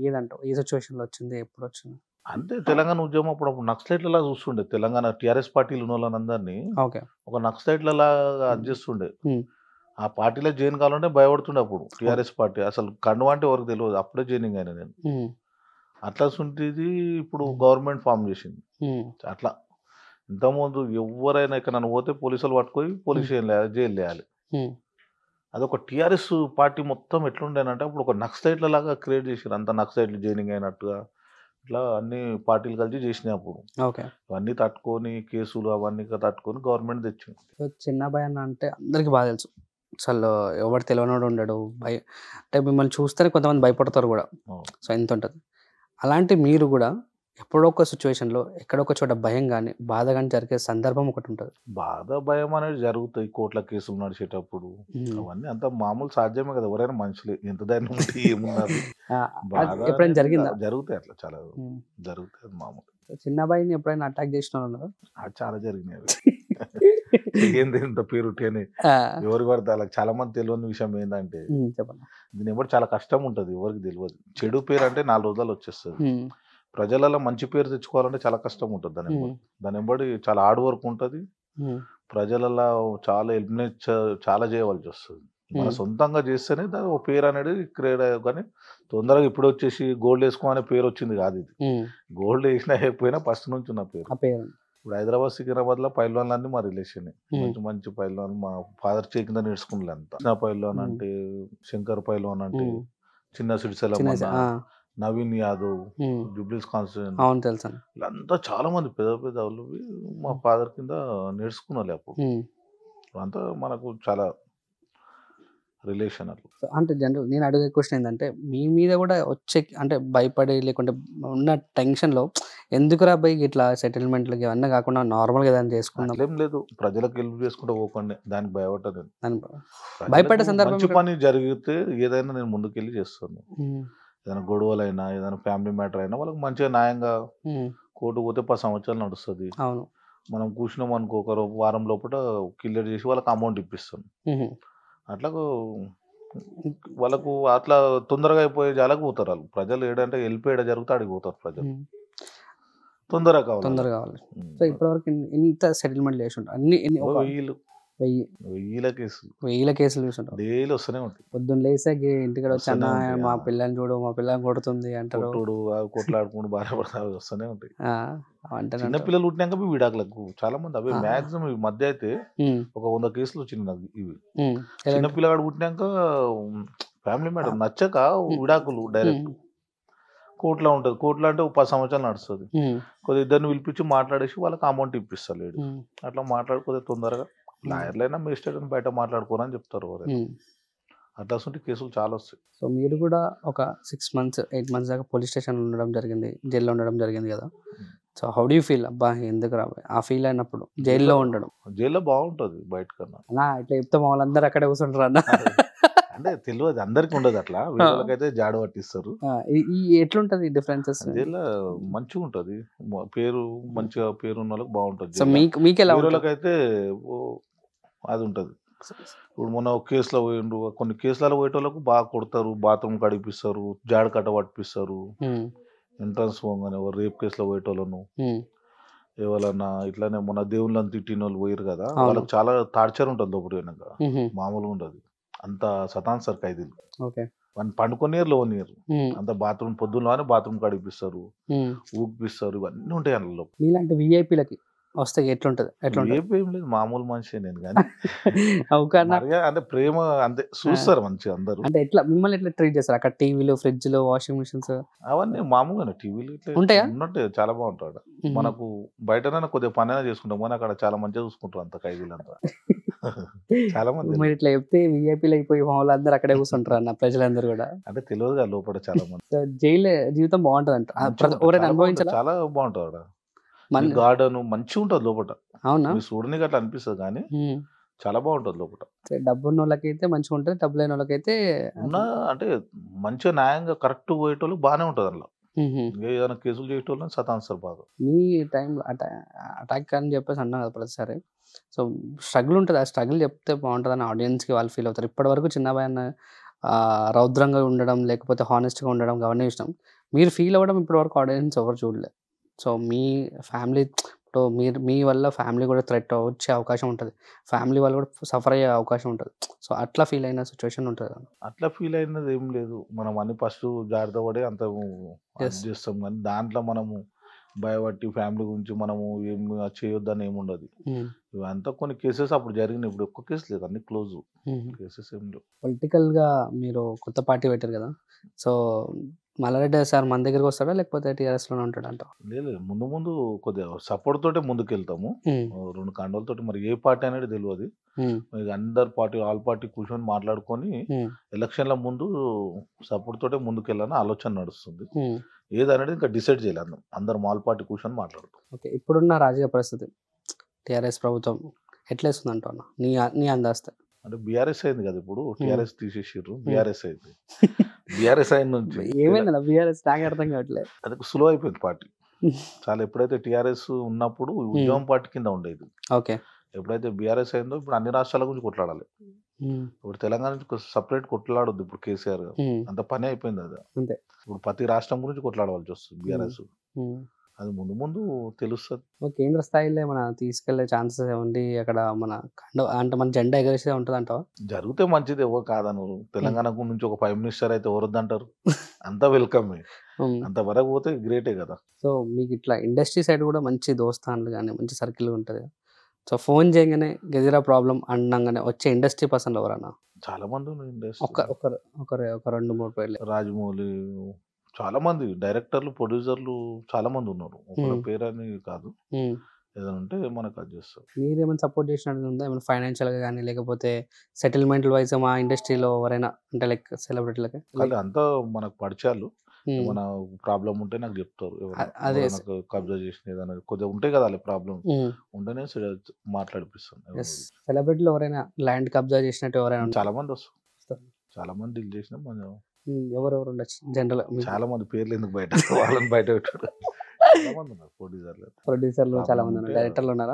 ఏదంటావు ఏ సిచ్యువేషన్లో వచ్చింది ఎప్పుడు వచ్చింది అంటే తెలంగాణ ఉద్యమం అప్పుడు అప్పుడు నక్సలైట్లలా చూస్తుండే తెలంగాణ టీఆర్ఎస్ పార్టీలు ఉన్న వాళ్ళందరినీ ఓకే ఒక నక్సలైట్లలా అది చేస్తుండే Hmm. ఆ పార్టీలో జాయిన్ కావాలంటే భయపడుతుండే అప్పుడు టీఆర్ఎస్ పార్టీ అసలు కండువా అంటే ఎవరికి తెలియదు అప్పుడే జాయినింగ్ అయినా నేను అట్లా సుంటిది ఇప్పుడు గవర్నమెంట్ ఫామ్ చేసింది అట్లా ఇంతకుముందు ఎవరైనా ఇక్కడ నన్ను పోతే పోలీసులు పట్టుకొని పోలీస్ స్టేషన్ లే- జైలు వేయాలి అదొక టీఆర్ఎస్ పార్టీ మొత్తం ఎట్లుండేనంటే అప్పుడు ఒక నక్సలైట్ల లాగా క్రియేట్ చేసారు అంత నక్సలైట్లు జాయినింగ్ అయినట్టుగా ఇట్లా అన్ని పార్టీలు కలిసి చేసినాయి అప్పుడు ఓకే ఇవన్నీ తట్టుకొని కేసులు అవన్నీ తట్టుకొని గవర్నమెంట్ తెచ్చింది సో చిన్న భయ అన్న అంటే అందరికీ బాగా తెలుసు అసలు ఎవరు తెలియనోడు ఉండడు భయ అంటే మిమ్మల్ని చూస్తేనే కొంతమంది భయపడతారు కూడా అవును. సో ఎంత ఉంటుంది అలాంటి మీరు కూడా ఎప్పుడో ఒక సిచ్యువేషన్లో ఎక్కడో ఒక చోట భయం కానీ బాధ కానీ జరిగే సందర్భం ఒకటి ఉంటుంది బాధ భయం అనేది జరుగుతాయి కోట్ల కేసులు నడిచేటప్పుడు అవన్నీ అంత మామూలు సాధ్యమే కదా ఎవరైనా మనుషులే ఎంత ధైర్యం ఉంటే ఏమున్నది ఆ, బాధ అది ఎప్పుడైనా అనేది జరిగిందా జరుగుతాయి అట్లా చాలా ఉమ్. జరుగుతాయి అది మామూలు సో చిన్న భయని ఎప్పుడైనా అటాక్ చేసిన ఉన్నారు అది చాలా జరిగినాయి అవి. ఏంది ఇంత పేరు అని ఎవరు పడితే వాళ్ళకి చాలా మంది తెలియని విషయం ఏంటంటే చెప్పండి దీని ఎవరు చాలా కష్టం ఉంటుంది ఎవరికి తెలియదు చెడు పేరు అంటే నాలుగు రోజులు వచ్చేస్తుంది ఉమ్, ప్రజలలో మంచి పేరు తెచ్చుకోవాలంటే చాలా కష్టం ఉంటుంది దాని ఉమ్, వెంబడి. దాని వెంబడి చాలా హార్డ్ వర్క్ ఉంటుంది ఉమ్, ప్రజలలో చాలా ఎలిమినేట్ చాలా చేయవలసి వస్తుంది మన ఉమ్. సొంతంగా చేస్తేనే దాని ఒక పేరు అనేది క్రియేట్ అయ్యే కానీ తొందరగా ఇప్పుడు వచ్చేసి గోల్డ్ వేసుకోమనే పేరు వచ్చింది కాదు ఇది ఉమ్. గోల్డ్ వేసినా వేయకపోయినా ఫస్ట్ నుంచి ఉన్న పేరు ఆ పేరు ఇప్పుడు హైదరాబాద్ సికింద్రాబాద్ లో పైల్వాన్లన్నీ మా రిలేషన్ ఉమ్, మంచి మంచి పైల్వాన్ మా ఫాదర్ చేయి కింద నేర్చుకున్నారు అంతా చిన్న పైల్వాన్ ఉమ్. అంటే శంకర్ పైల్వాన్ అంటే ఉమ్. చిన్న సిడిసెల చిన్న ఆ, నవీన్ యాదవ్ ఉమ్. జూబ్లీస్ కాన్స్టిట్యూషన్ అవును తెలుసు వీళ్ళంతా చాలా మంది పెద్ద పెద్ద వాళ్ళు మా ఫాదర్ కింద నేర్చుకున్నారు అప్పుడు ఉమ్. అంతా మనకు చాలా రిలేషన్ అట్లా సో అంటే జనరల్ నేను అడిగే క్వశ్చన్ ఏంటంటే మీ మీద కూడా వచ్చే అంటే భయపడి లేకుంటే ఉన్న టెన్షన్లో ఎందుకు రా బై ఇట్లా సెటిల్మెంట్లకి ఇవన్నీ కాకుండా నార్మల్గా ఏదైనా చేసుకుందాం అట్లేం లేదు ప్రజలకు హెల్ప్ చేసుకుంటూ పోకండి దానికి భయపడ్డాను దాని ప్రజలకు భయపడ్డ సందర్భం మంచి కూడా- పని జరిగితే ఏదైనా నేను ముందుకెళ్ళి చేస్తాను ఉమ్, ఏదైనా గొడవలైనా ఏదైనా ఫ్యామిలీ మ్యాటర్ అయినా వాళ్ళకి మంచిగా న్యాయంగా ఉమ్, కోర్టు పోతే పది సంవత్సరాలు నడుస్తుంది అవును మనం కూర్చున్నాం అనుకో ఒక రో- వారం లోపల క్లియర్ చేసి వాళ్ళకి అమౌంట్ ఇప్పిస్తాం ఉమ్, అట్లా వాళ్ళకు అట్లా తొందరగా అయిపోయే జాలకు పోతారు వాళ్ళు ప్రజలు ఏడంటే వెళ్ళిపోయేడ జరిగితే అడిగి పోతారు ప్రజలు ఉమ్. తొందరగా కావాలి తొందరగా కావాలి ఉమ్. సో ఇప్పటివరకు ఇన్- ఇంత సెటిల్మెంట్ చేసి ఉంటారు అన్ని ఎన్ని ఓ ఒక వెయ్యిలు వెయ్యి వెయ్యిల కేసులు వెయ్యిల కేసులు చూసుంటారు డైలీ వస్తూనే ఉంటాయి పొద్దున్న లేసా ఇంటికి వచ్చి అన్న వస్తూనే ఉంటాయి, మా ఆ. పిల్లని చూడు మా పిల్లని కొడుతుంది అంటారు కొట్టుడు ఆ కొట్లాడుకుంటూ భార్య భర్తలు వస్తూనే ఉంటాయి ఆ, అంటారు చిన్న పిల్లలు పుట్టినాక ఇవి విడాకులకు చాలా మంది అవే ఆ. మాక్సిమం ఈ మధ్య అయితే ఉమ్, ఒక వంద కేసులు వచ్చింది నాకు ఇవి ఉమ్, చిన్న ఎలాంటి- పిల్లగాడు పుట్టినాక ఫ్యామిలీ మ్యాటర్ నచ్చక విడాకులు డైరెక్ట్ ఉమ్, కోర్టులో ఉంటుంది కోర్టులో అంటే ఒక పది సంవత్సరాలు నడుస్తుంది ఉమ్, కొద్ది ఇద్దరిని పిలిపించి మాట్లాడేసి వాళ్ళకి అమౌంట్ ఇప్పిస్తారు లేడు ఉమ్, అట్లా మాట్లాడుకోతే తొందరగా లాయర్లైనా మేజిస్ట్రేట్ అని బయట మాట్లాడుకోరని చెప్తారు ఎవరైనా. ఉమ్. అట్లా ఉంటే కేసులు చాలా వస్తాయి సో మీరు కూడా ఒక సిక్స్ మంత్స్ ఎయిట్ మంత్స్ దాకా పోలీస్ స్టేషన్ ఉండడం జరిగింది జైల్లో ఉండడం జరిగింది కదా సో హౌ డూ ఫీల్ అబ్బా ఎందుకు రాబోయే ఆ ఫీల్ అయినప్పుడు జైల్లో ఉండడం జైల్లో బాగుంటుంది బయట కన్నా అన్నా ఇట్లా చెప్తే మా వాళ్ళందరూ అక్కడే కూర్చుంటారు అన్న అంటే తెలియదు అందరికి ఉండదు అట్లా వీళ్ళకైతే జాడు పట్టిస్తారు ఆ, ఈ- ఈ ఎట్లుంటది డిఫరెన్సెస్ జైల్లో మంచిగా ఉంటది మ- పేరు మంచిగా పేరు ఉన్న వాళ్ళకి బాగుంటుంది సో మీకు మీకు ఎలా ఉంటుంది వాళ్ళకైతే అది ఉంటది ఇప్పుడు మొన్న ఒక కేసులో పోయిండ్రు కొన్ని కేసులలో పోయేటోళ్ళకు బాగా కొడతారు బాత్రూమ్ కడిపిస్తారు జాడ కట్ట పట్టిస్తారు ఉమ్, ఎంట్రన్స్ పోగానే రేప్ కేసులో పోయేటోళ్ళను ఉమ్, ఎవరన్నా ఇట్లానే మొన్న దేవుళ్ళని తిట్టిన వాళ్ళు పోయారు కదా అవును. వాళ్ళకి చాలా టార్చర్ ఉంటుంది లోపల వెనక ఉమ్, మామూలుగా ఉండదు అంత సతాన్సర్ ఖైదీలు ఓకే వాళ్ళు పండుకొని లోన్ ఇయర్ ఉమ్, అంత బాత్రూమ్ పొద్దున్నలోనే బాత్రూమ్ కడిపిస్తారు ఉమ్. ఊపిస్తారు ఇవన్నీ ఉంటాయి అందులో మీలాంటి విఐపీలకి వస్తే ఎట్లుంటది ఎట్లుంటది ఏం ఏం లేదు మామూలు మనిషి నేను కానీ అవుకన్నా మర్యాద అంటే ప్రేమ అంతే చూస్తారు మంచిగా అందరూ అంటే ఎట్లా మిమ్మల్ని ఎట్లా ట్రీట్ చేస్తారు అక్కడ టీవీలు ఫ్రిడ్జ్లు వాషింగ్ మిషన్స్ అవన్నీ మామూలుగానే టీవీలు ఇట్లా ఉంటాయా? ఉన్నట్టే చాలా బాగుంటాడు మనకు బయటనైనా కొద్దిగా పని అయినా చేసుకుంటాం కానీ అక్కడ చాలా మంచిగా చూసుకుంటారు అంత ఖైదీలంతా చాలా మంది మీరు ఇట్లా చెప్తే విఐపీలు అయిపోయి మా వాళ్ళందరూ అక్కడే కూర్చుంటారు అన్న ప్రజలందరూ కూడా అంటే తెలియదు కదా లోపల చాలా మంది సో జైలు జీవితం బాగుంటది అంట ఆ, ప్రతి- మంచిగా ఎవరైనా చాలా అనుభవించాలా బాగుంటది, చాలా బాగుంటుంది అక్కడ మన- గార్డెన్ మంచిగా ఉంటుంది లోపల అవునా మీరు చూడనికి అట్లా అనిపిస్తుంది కానీ ఉమ్. చాలా బాగుంటుంది లోపల సో డబ్బు ఉన్న వాళ్ళకైతే మంచిగా ఉంటుంది డబ్బు లేని వాళ్ళకైతే ఉన్న అంటే మంచిగా న్యాయంగా కరెక్ట్ పోయేటోళ్ళు బాగానే ఉంటుంది అందులో ఉహు. ఏదైనా కేసులు చేసేటోళ్ళని సతాన్స్తారు బాగా మీ టైంలో అటాక్ అని చెప్పేసి అన్నా కదా ప్రతిసారి సో స్ట్రగుల్ ఉంటుంది ఆ స్ట్రగుల్ చెప్తే బాగుంటుంది అని ఆడియన్స్కి వాళ్ళు ఫీల్ అవుతారు ఇప్పటి వరకు చిన్న అన్న రౌద్రంగా ఉండడం లేకపోతే హానెస్ట్గా ఉండడం అవన్నీ చూసినాం మీరు ఫీల్ అవ్వడం ఇప్పటివరకు ఆడియన్స్ ఎవరు చూడలే సో మీ ఫ్యామిలీ ఇప్పుడు మీరు మీ వల్ల ఫ్యామిలీ కూడా థ్రెట్ వచ్చే అవకాశం ఉంటుంది ఫ్యామిలీ వాళ్ళు కూడా సఫర్ అయ్యే అవకాశం ఉంటుంది సో అట్లా ఫీల్ అయిన సిచ్యువేషన్ ఉంటుంది కదా. అట్లా ఫీల్ అయినది ఏం లేదు మనం అన్ని ఫస్ట్ జాగ్రత్త పడి అంత Yes. చేస్తాం కానీ దాంట్లో మనము భయపట్టి ఫ్యామిలీ గురించి మనము ఏం చేయొద్దని ఏమి ఉండదు ఉమ్, ఇవంతా కొన్ని కేసెస్ అప్పుడు జరిగినాయి ఇప్పుడు ఒక్క కేసు లేదు అన్ని క్లోజ్ ఉమ్. కేసెస్ ఏం లేవు పొలిటికల్గా మీరు కొత్త పార్టీ పెట్టారు కదా సో మల్లారెడ్డి సార్ మన దగ్గరికి వస్తాడా లేకపోతే టీఆర్ఎస్లోనే ఉంటాడు అంట లేదు లేదు. ముందు ముందు కొద్దిగా సపోర్ట్ తోటే ముందుకు వెళ్తాము ఓ రెండు కండలతోటి మరి ఏ పార్టీ అనేది తెలియదు ఇక అందరు పార్టీ ఆల్ పార్టీ కూర్చొని మాట్లాడుకొని ఎలక్షన్ల ముందు సపోర్ట్ తోటే ముందుకు వెళ్ళాలని ఆలోచన నడుస్తుంది ఏది అనేది ఇంకా డిసైడ్ చేయాలి అందరం అందరం ఆల్ పార్టీ కూర్చొని మాట్లాడుతాం ఓకే ఇప్పుడున్న రాజకీయ పరిస్థితి టీఆర్ఎస్ ప్రభుత్వం ఎట్లా వేస్తుంది అంటున్నా నీ నీ అందాస్తే అంటే బీఆర్ఎస్ అయింది కదా ఇప్పుడు టీఆర్ఎస్ తీసేసారు బీఆర్ఎస్ అయింది బీఆర్ఎస్ అయిన నుంచి ఏమైంది బీఆర్ఎస్ నాకు అర్థం కావట్లేదు అది స్లో అయిపోయింది పార్టీ చాలా ఎప్పుడైతే టీఆర్ఎస్ ఉన్నప్పుడు ఉద్యమం పార్టీ కింద ఉండేది ఓకే ఎప్పుడైతే బీఆర్ఎస్ అయిందో ఇప్పుడు అన్ని రాష్ట్రాల గురించి కొట్లాడాలి ఇప్పుడు తెలంగాణ నుంచి సపరేట్ కొట్లాడొద్దు ఇప్పుడు కేసీఆర్ గారు అంత పని అయిపోయింది అది అంతే. ఇప్పుడు ప్రతి రాష్ట్రం గురించి కొట్లాడవలసి వస్తుంది బీఆర్ఎస్ అది ముందు ముందు తెలుస్తుంది కేంద్ర స్థాయిలో మన తీసుకెళ్లే ఛాన్సెస్ ఉంది అక్కడ మన కండ అంటే మన జెండా ఎగరేసే ఉంటుంది అంటావా జరిగితే మంచిది ఎవరు కాదను తెలంగాణ నుంచి ఒక ప్రైమ్ మినిస్టర్ అయితే ఎవరొద్దంటారు అంతా వెల్కమ్ అంతవరకు పోతే గ్రేటే కదా సో మీకు ఇట్లా ఇండస్ట్రీ సైడ్ కూడా మంచి దోస్తాన్లు కానీ మంచి సర్కిల్ ఉంటుంది సో ఫోన్ చేయగానే గదిరా ప్రాబ్లం అనగానే వచ్చే ఇండస్ట్రీ పర్సన్ ఎవరన్నా చాలా మంది ఉన్నారు ఒక ఇండస్ట్రీ ఒక ఒక ఒక రెండు మూడు పేర్లు రాజమౌళి చాలా మంది డైరెక్టర్లు ప్రొడ్యూసర్లు చాలా మంది ఉన్నారు ఒక Hmm. పేరు అని కాదు ఉమ్. ఏదైనా ఉంటే మనకు అది చేస్తారు మీరేమైనా సపోర్ట్ చేసినట్టు ఉందా ఏమైనా ఫైనాన్షియల్గా కానీ లేకపోతే సెటిల్మెంట్ వైజ్ మా ఇండస్ట్రీలో ఎవరైనా అంటే లైక్ సెలబ్రిటీలకి కానీ అంతా మనకు పరిచయాలు ఏమైనా ప్రాబ్లం ఉంటే నాకు చెప్తారు ఎవరైనా- అ- అదే ఎవరైనా నాకు కబ్జా చేసిన ఏదైనా కొద్దిగా ఉంటాయి కదా అలా ప్రాబ్లం ఉంటేనే సరే మాట్లాడిపిస్తాను ఎవరు. సెలబ్రిటీలో ఎవరైనా ల్యాండ్ కబ్జా చేసినట్టు ఎవరైనా ఉంటారా? చాలా మంది వస్తారు వస్తారు. చాలా మంది డీల్ చేసిన మనం ఉమ్, ఎవరెవరు ఉండొచ్చు జనరల్ చాలా మంది పేర్లు ఎందుకు బయట వాళ్ళని బయట పెట్టాడు చాలా మంది ఉన్నారు ప్రొడ్యూసర్లు ప్రొడ్యూసర్లు చాలా మంది ఉన్నారు ఉంటే- డైరెక్టర్లు ఉన్నారా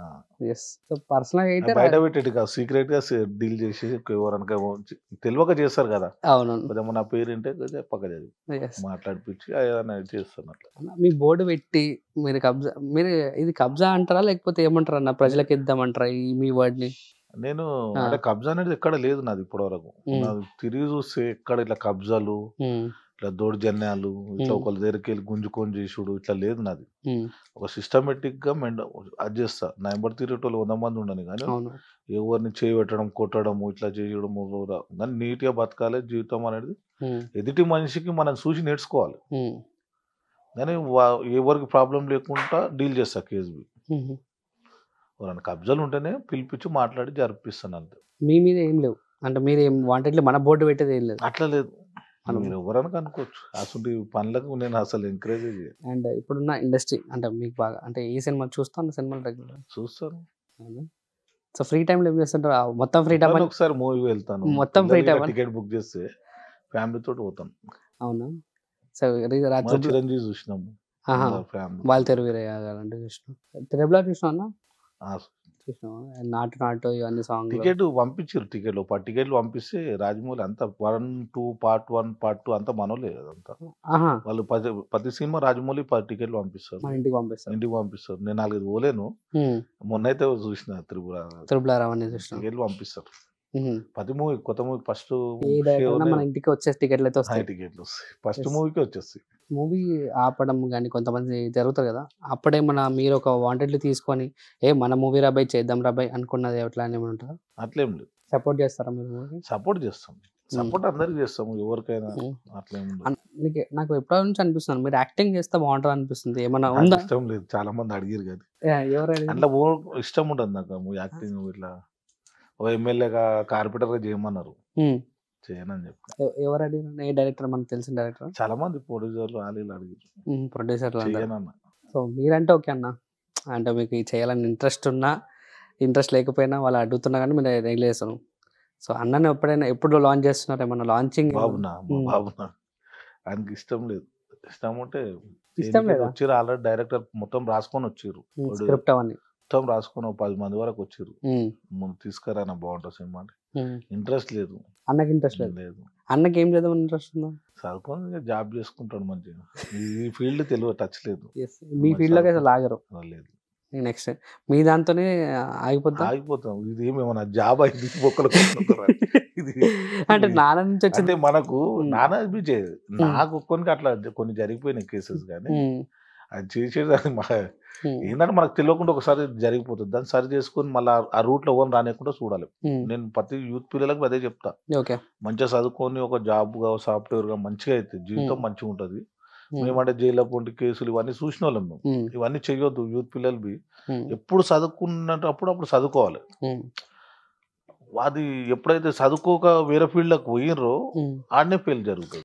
ఎస్ సో పర్సనల్ అయితే బయట పెట్టేది కాదు సీక్రెట్ గా డీల్ చేసి ఎవరనక తెలియక చేస్తారు కదా అవును కొద్దిగా నా పేరు ఏంటే కొద్దిగా పక్క చదివి ఎస్ మాట్లాడిపించి ఏదైనా చేస్తాను అట్లా మీ బోర్డు పెట్టి మీరు కబ్జా మీరు ఇది కబ్జా అంటారా లేకపోతే ఏమంటారా అన్న ప్రజలకు ఇద్దామంటారా ఈ మీ వర్డ్ ని నేను ఆ. అంటే కబ్జా అనేది ఎక్కడ లేదు నాది ఇప్పటి వరకు ఉమ్. నాది తిరిగి చూస్తే ఎక్కడ ఇట్లా కబ్జాలు ఉమ్, ఇట్లా దౌర్జన్యాలు ఇట్లా ఉమ్. ఒకళ్ళ దగ్గరికి వెళ్ళి గుంజుకొని చేసుడు ఇట్లా లేదు నాది ఉమ్, ఒక సిస్టమేటిక్ గా మెండ అది చేస్తా నా ఎంబడి తిరిగేటోళ్ళు వంద మంది ఉండని కానీ అవును ఎవరిని చేయబెట్టడం కొట్టడము ఇట్లా చేయడం కానీ నీట్ గా బతకాలి జీవితం అనేది ఉమ్, ఎదుటి మనిషికి మనం చూసి నేర్చుకోవాలి ఉమ్, కానీ వా- ఎవరికి ప్రాబ్లం లేకుండా డీల్ చేస్తా కేసు ఉమ్. ఎవరైనా కబ్జాలు ఉంటేనే పిలిపించి మాట్లాడి జరిపిస్తాను అంతే మీ మీద ఏం లేవు అంటే మీరు ఏం వాంటెడ్లీ మన బోర్డు పెట్టేది ఏం లేదు అట్లా లేదు మనం- మీరు ఎవరైనా కనుకోవచ్చు అసలు పనులకు నేను అసలు ఎంకరేజ్ చేయను అండ్ ఇప్పుడున్న ఇండస్ట్రీ అంటే మీకు బాగా అంటే ఈ సినిమా చూస్తాను సినిమాలు రెగ్యులర్ చూస్తాను సో ఫ్రీ టైంలో ఏం చేస్తుంటారు ఆ మొత్తం ఫ్రీ టైం ఎప్పుడైనా ఒకసారి మూవీ వెళ్తాను మొత్తం free time ఆ? టికెట్ బుక్ చేస్తే ఫ్యామిలీ తోటి పోతాను అవునా సో రీ- మన రాత్రి చిరంజీవి చూసినాము ఆహా. ఫ్యామిలీ వాళ్ళు తెరువు అంటే చూసిన ట్రిపుల్ చూసినా అన్న చూసినా నాటు నాటు ఇవన్నీ సాంగ్ టికెట్ పంపించారు టికెట్ పది టికెట్లు పంపిస్తే రాజమౌళి అంతా one two part one part two అంతా మనోలే అదంతా ఆహా వాళ్ళు ప్రతి ప్రతి సినిమా రాజమౌళి పది టికెట్లు పంపిస్తారు మన ఇంటికి పంపిస్తారు ఇంటికి పంపిస్తారు నేను నాలుగైదు పోలేను మొన్న అయితే చూసిన త్రిపుర త్రిపుల్ అవన్నీ చూసిన టికెట్లు పంపిస్తారు ప్రతి మూవీ కొత్త మూవీ ఫస్ట్ ఏ డైరెక్టర్ మన ఇంటికి వచ్చే టికెట్లు అయితే వస్తాయి టికెట్లు వస్తాయి ఫస్ట్ Yes. మూవీకి వచ్చేస్తాయి మూవీ ఆపడం కానీ కొంతమంది జరుగుతుంది కదా అప్పుడే మన మీరు ఒక వాంటెడ్లీ తీసుకొని ఏ మన మూవీ రాబాయ్ చేద్దాం రాబాయ్ అనుకున్నది ఎట్లా అని ఏమైనా ఉంటుందా అట్లేం లేదు సపోర్ట్ చేస్తారా మీరు మూవీ సపోర్ట్ చేస్తాం సపోర్ట్ అందరికి చేస్తాము ఎవరికైనా Hmm. అట్లేం ఉండదు. అన్- నీకు నాకు ఎప్పటి నుంచి అనిపిస్తుంది మీరు యాక్టింగ్ చేస్తే బాగుంటుంది అనిపిస్తుంది ఏమన్నా నాకు ఉందా ఇష్టం లేదు చాలా మంది అడిగారు కానీ యా, ఎవరైనా అట్లా ఓ- ఇష్టం ఉండదు నాకు యాక్టింగ్ ఇట్లా ఓ ఎమ్మెల్యేగా కార్పొరేటర్ గా చేయమన్నారు ఉమ్. చేయనని చెప్పి ఎవ- ఎవరు అడిగిన ఏ డైరెక్టర్ మనకు తెలిసిన డైరెక్టర్ చాలా మంది ప్రొడ్యూసర్లు వాళ్ళు అడిగారు ప్రొడ్యూసర్ చేయనన్న సో మీరంటే ఓకే అన్న అంటే మీకు ఇది చేయాలని ఇంట్రెస్ట్ ఉన్నా ఇంట్రెస్ట్ లేకపోయినా వాళ్ళు అడుగుతున్నా కానీ మీరు రెగ్యులర్ చేస్తాను సో అన్నని ఎప్పుడైనా ఎప్పుడు లాంచ్ చేస్తున్నారు ఏమన్నా లాంచింగ్ బాబునా మా Hmm. బాబునా ఆయనకి ఇష్టం లేదు ఇష్టం ఉంటే ఇష్టం లేదా వచ్చారు ఆల్రెడీ డైరెక్టర్ మొత్తం రాసుకొని వచ్చారు స్క్రిప్ట్ అవన్నీ మొత్తం రాసుకొని ఒక పది మంది వరకు వచ్చారు ఉమ్, ముందు తీసుకురా నా బాగుంటుంది సినిమా అంటే ఉమ్. ఇంట్రెస్ట్ లేదు అన్నకి ఇంట్రెస్ట్ లేదు లేదు అన్నకి ఏం చేద్దాం ఇంట్రెస్ట్ ఉందా చదువుకొని ఇక జాబ్ చేసుకుంటాడు మంచిగా ఈ ఫీల్డ్ తెలియదు టచ్ లేదు Yes. మీ ఫీల్డ్ లోకి అసలు ఆగరు అలా లేదు నెక్స్ట్ మీ దాంతోనే ఆగిపోద్దా ఆగిపోతాం ఇది ఏమేమన్నా జాబ్ అయింది బొక్కలు కొట్టుకుంటారా? ఇది అంటే నాన్న నుంచి అంటే వచ్చింది మనకు ఉమ్. నాన్న అనిపించేది నాకు కొన్ని అట్లా కొన్ని జరిగిపోయినాయి కేసెస్ కానీ ఉమ్, అది చేసేది అది మా ఉమ్, ఏంటంటే మనకు తెలియకుండా ఒకసారి జరిగిపోతుంది దాన్ని సరి చేసుకొని మళ్ళీ ఆ రూట్ లో ఎవరు రానియకుండా చూడాలి ఉమ్. నేను ప్రతి యూత్ పిల్లలకు అదే చెప్తా ఓకే మంచిగా చదువుకొని ఒక జాబ్ గా సాఫ్ట్వేర్ గా మంచిగా అయితే జీవితం ఉమ్. మంచిగా ఉంటది ఉమ్, మేమంటే జైల్లో పొంటి కేసులు ఇవన్నీ చూసిన వాళ్ళం మేము ఉమ్, ఇవన్నీ చెయ్యొద్దు యూత్ పిల్లలు బి ఉమ్, ఎప్పుడు చదువుకున్నప్పుడు అప్పుడు చదువుకోవాలి ఉమ్, అది ఎప్పుడైతే చదువుకోక వేరే ఫీల్డ్కి పోయినరో ఉమ్. ఆడనే ఫెయిల్ జరుగుతుంది